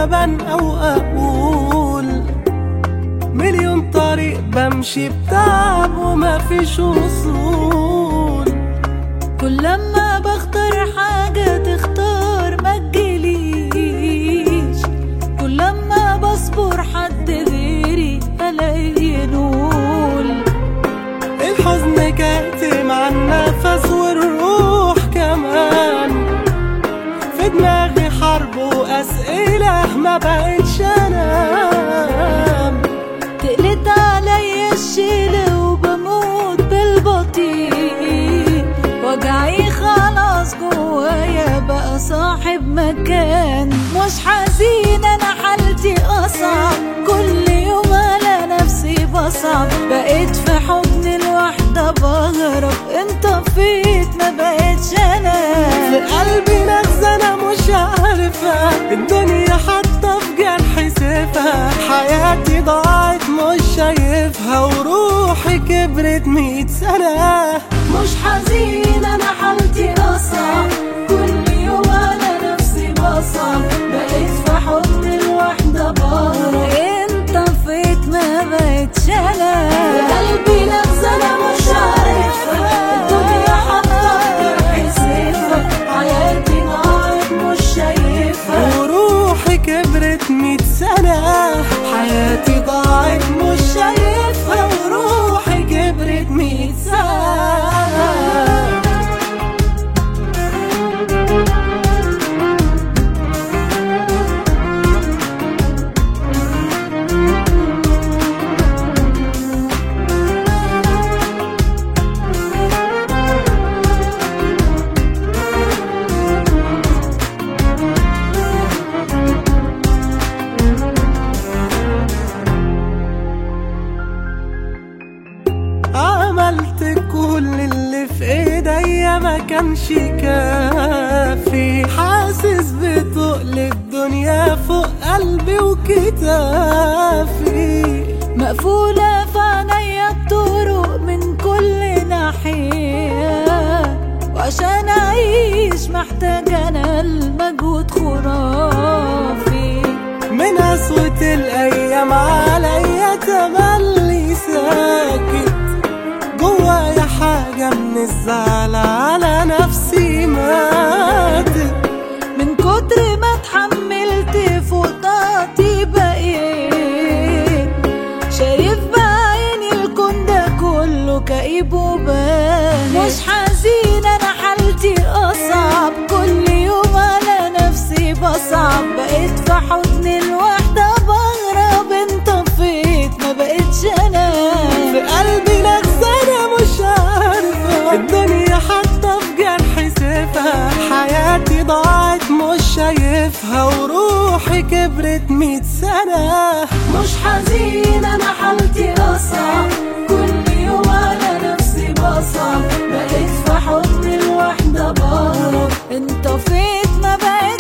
أبان أو أقول مليون طريق بمشي بتعب وما فيش وصول كل لما بختار حاجة تختار ما تجيليش كل لما بصبر حد غيري ألاقي نول الحزن كاتم عن النفس والروح كمان في دماغي حرب وأسئلة ما بقتش أنام تقلت عليا الشيلة وبموت بالبطيء وجعي خلاص جوايا بقى صاحب مكان مش حزين انا حالتي اصعب كل يوم على نفسي بصعب بقيت في حضن الوحدة بهرب انت فيت ما بقتش في انا قلبي نغزة أنا مش عارفة الدنيا حاطة في جرحي سيفها حياتي ضاعت مش شايفها وروحي كبرت مية سنة مش حزين انا حالتي اصعب كل يوم على نفسي بصعب بقيت في حضن الوحدة بهرب انت فيت ما بقتش انا قلبي نفسي انا مش عارفة الدنيا حاطة في جرحي سيفها حياتي ضاعت مش شايفها وروحي كبرت مية سنة حياتي ضاعت مش شايفها وروحي كبرت مية سنة عملت كل اللي في ايديا ما كانش كافي حاسس بتقل الدنيا فوق قلبي وكتافي مقفولة في عينيا الطرق من كل ناحية وعشان أعيش محتاجة أنا المجهود خرافي من قسوة الأيام عليا تملي ساكت جوايا حاجة من الزعل على نفسي ماتت من كتر ما اتحملت فوق طاقتي بقيت شايف بعيني الكون ده كله كئيب وباهت مش حزين انا حالتي اصعب كل يوم على نفسي بصعب بقيت في حضن الوحدة بغرب انت فيت ما بقتش انا في قلبي نغزة أنا مش عارفة الدنيا حاطة في جرحي سيفها حياتي ضاعت مش شايفها وروحي كبرت مية سنة مش حزين انا حالتي اصعب كل يوم على نفسي بصعب بقيت في حضن الوحدة بهرب انت فيت ما بقتش